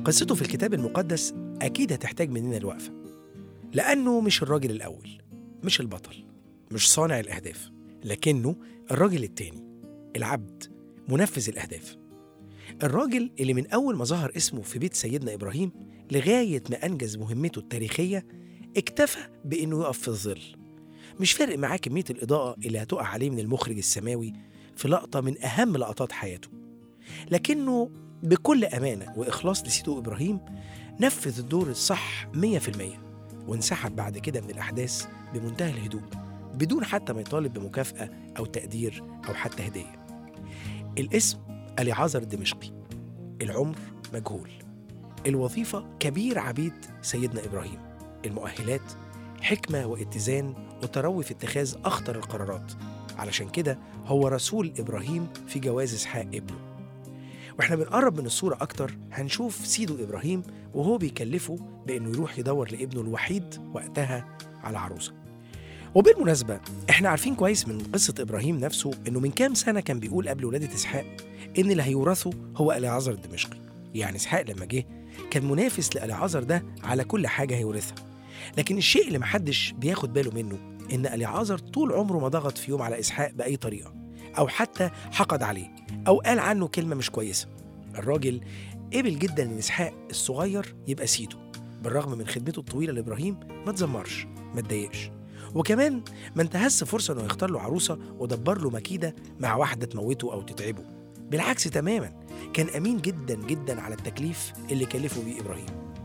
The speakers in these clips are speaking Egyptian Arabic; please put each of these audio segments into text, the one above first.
قصته في الكتاب المقدس أكيد هتحتاج مننا الوقفة لأنه مش الراجل الأول مش البطل مش صانع الأهداف لكنه الراجل التاني العبد منفذ الأهداف الراجل اللي من أول ما ظهر اسمه في بيت سيدنا إبراهيم لغاية ما أنجز مهمته التاريخية اكتفى بإنه يقف في الظل مش فارق معاه كمية الإضاءة اللي هتقع عليه من المخرج السماوي في لقطة من أهم لقطات حياته لكنه بكل أمانة وإخلاص لسيده إبراهيم نفذ الدور الصح 100% وانسحب بعد كده من الأحداث بمنتهى الهدوء بدون حتى ما يطالب بمكافأة أو تقدير أو حتى هدية الاسم أليعازر الدمشقي العمر مجهول الوظيفة كبير عبيد سيدنا إبراهيم المؤهلات حكمة واتزان وتروي في اتخاذ أخطر القرارات علشان كده هو رسول إبراهيم في جواز إسحاق ابنه واحنا بنقرب من الصورة أكتر هنشوف سيده إبراهيم وهو بيكلفه بإنه يروح يدور لابنه الوحيد وقتها على عروسة وبالمناسبة احنا عارفين كويس من قصة إبراهيم نفسه إنه من كام سنة كان بيقول قبل ولادة إسحاق إن اللي هيورثه هو أليعزر الدمشقي يعني إسحاق لما جه كان منافس لأليعزر ده على كل حاجة هيورثها لكن الشيء اللي محدش بياخد باله منه إن أليعزر طول عمره ما ضغط في يوم على إسحاق بأي طريقة أو حتى حقد عليه أو قال عنه كلمة مش كويسة الراجل قبل جدا إن إسحاق الصغير يبقى سيده بالرغم من خدمته الطويلة لإبراهيم ما تزمرش ما تضايقش وكمان ما انتهزش فرصة إنه يختار له عروسة ودبر له مكيدة مع واحدة تموته أو تتعبه بالعكس تماما كان أمين جدا جدا على التكليف اللي كلفه بيه إبراهيم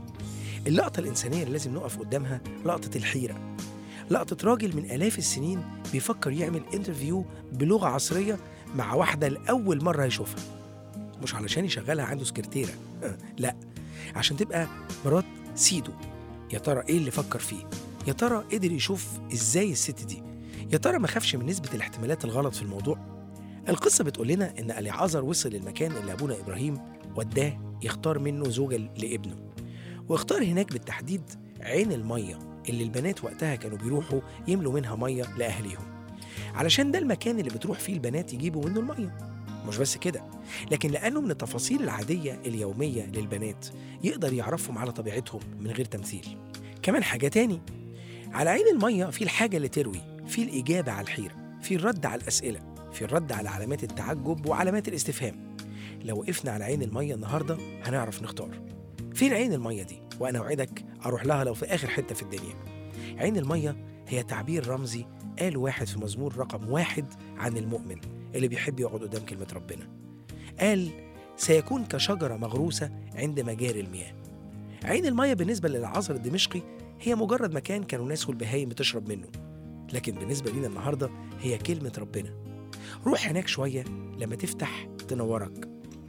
اللقطة الإنسانية اللي لازم نقف قدامها لقطة الحيرة لقطة راجل من آلاف السنين بيفكر يعمل انترفيو بلغة عصرية مع واحدة لأول مرة يشوفها مش علشان يشغلها عنده سكرتيرة لا عشان تبقى مرات سيدو يا ترى ايه اللي فكر فيه يا ترى قدر يشوف ازاي الست دي يا ترى ما خافش من نسبة الاحتمالات الغلط في الموضوع القصة بتقول لنا إن أليعازر وصل للمكان اللي أبونا إبراهيم وداه يختار منه زوجة لابنه واختار هناك بالتحديد عين المية اللي البنات وقتها كانوا بيروحوا يملوا منها مية لأهليهم علشان ده المكان اللي بتروح فيه البنات يجيبوا منه المية مش بس كده لكن لأنه من التفاصيل العادية اليومية للبنات يقدر يعرفهم على طبيعتهم من غير تمثيل كمان حاجة تاني على عين المية في الحاجة اللي تروي في الإجابة على الحيرة في الرد على الأسئلة في الرد على علامات التعجب وعلامات الاستفهام لو وقفنا على عين المية النهاردة هنعرف نختار فين عين المية دي؟ وأنا أوعدك أروح لها لو في آخر حتة في الدنيا عين المية هي تعبير رمزي قال واحد في مزمور رقم واحد عن المؤمن اللي بيحب يقعد قدام كلمة ربنا قال سيكون كشجرة مغروسة عند مجاري المياه عين المية بالنسبة للعصر الدمشقي هي مجرد مكان كانوا الناس والبهايم بتشرب منه لكن بالنسبة لينا النهاردة هي كلمة ربنا روح هناك شوية لما تفتح تنورك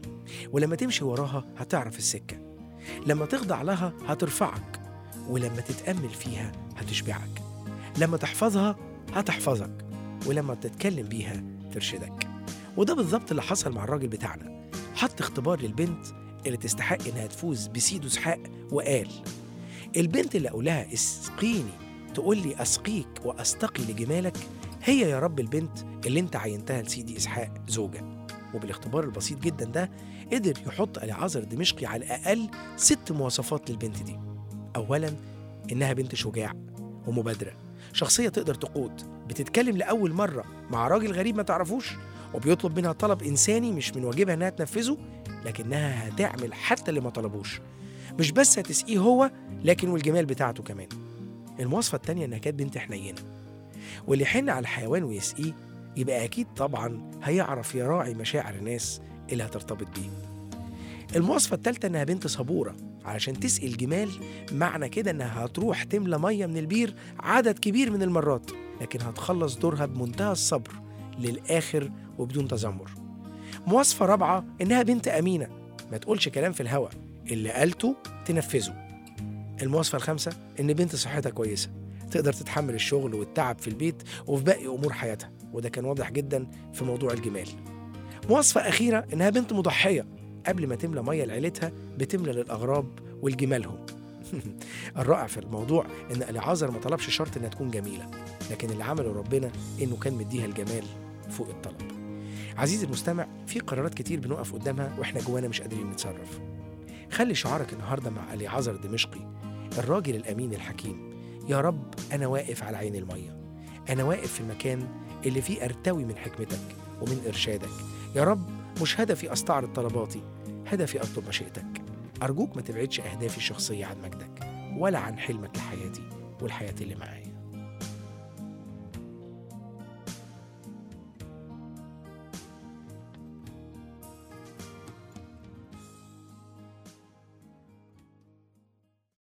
ولما تمشي وراها هتعرف السكة لما تخضع لها هترفعك ولما تتأمل فيها هتشبعك لما تحفظها هتحفظك ولما تتكلم بيها ترشدك وده بالظبط اللي حصل مع الراجل بتاعنا حط اختبار للبنت اللي تستحق انها تفوز بسيدو اسحاق وقال البنت اللي اقولها اسقيني تقول لي اسقيك واستقي لجمالك هي يا رب البنت اللي انت عينتها لسيدي اسحاق زوجه وبالاختبار البسيط جدا ده قدر يحط اليعازر دمشقي على الاقل ست مواصفات للبنت دي اولا انها بنت شجاع ومبادره شخصيه تقدر تقود بتتكلم لاول مره مع راجل غريب ما تعرفوش وبيطلب منها طلب انساني مش من واجبها انها تنفذه لكنها هتعمل حتى اللي ما طلبوش مش بس هتسقيه هو لكن والجمال بتاعته كمان المواصفه التانيه انها كانت بنت حنينه واللي يحن على الحيوان ويسقيه يبقى اكيد طبعا هيعرف يراعي مشاعر الناس اللي هترتبط بيه المواصفة التالتة إنها بنت صبورة علشان تسقي الجمال معنى كده إنها هتروح تملى مية من البير عدد كبير من المرات لكن هتخلص دورها بمنتهى الصبر للآخر وبدون تذمر مواصفة رابعة إنها بنت أمينة ما تقولش كلام في الهوا اللي قالته تنفذه المواصفة الخامسة إن بنت صحتها كويسة تقدر تتحمل الشغل والتعب في البيت وفي باقي أمور حياتها وده كان واضح جدا في موضوع الجمال مواصفة أخيرة إنها بنت مضحية قبل ما تملى مية لعيلتها بتملى للأغراب والجمالهم الرائع في الموضوع إن اليعازر ما طلبش شرط إنها تكون جميلة لكن اللي عمله ربنا إنه كان مديها الجمال فوق الطلب عزيزي المستمع في قرارات كتير بنقف قدامها وإحنا جوانا مش قادرين نتصرف خلي شعارك النهاردة مع أليعزر دمشقي الراجل الأمين الحكيم يا رب أنا واقف على عين المية أنا واقف في المكان اللي فيه أرتوي من حكمتك ومن إرشادك يا رب مش هدفي أستعرض طلباتي هدفي أطلب مشيئتك أرجوك ما تبعدش أهدافي الشخصية عن مجدك ولا عن حلمك لحياتي والحياة اللي معايا